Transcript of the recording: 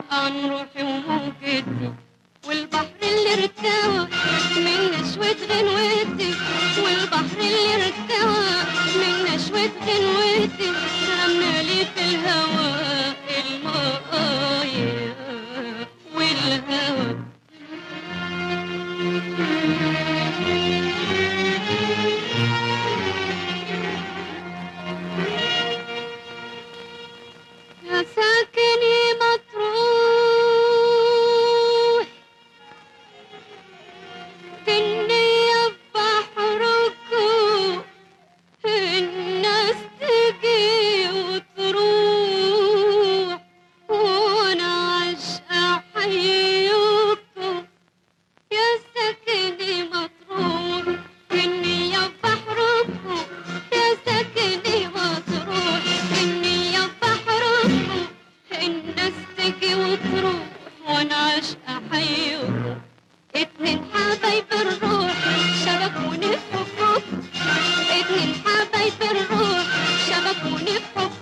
عن روحي وموجتي والبحر اللي ارتوى من نشوة غنوتي والبحر اللي ارتوى من نشوة غنوتي رمنا لي في الهوى المايه والهوى يا ساكني مطروح النية بحركم الناس تجي وتروح وانا عاشقة احييكم يا ساكني مطروح النية بحركم يا ساكني مطروح النية بحركم الناس تجي وتروح وانا عاشقة احييكم اتنين حبايب الروح شبكوني في حبكم اتنين حبايب الروح شبكوني في حبكم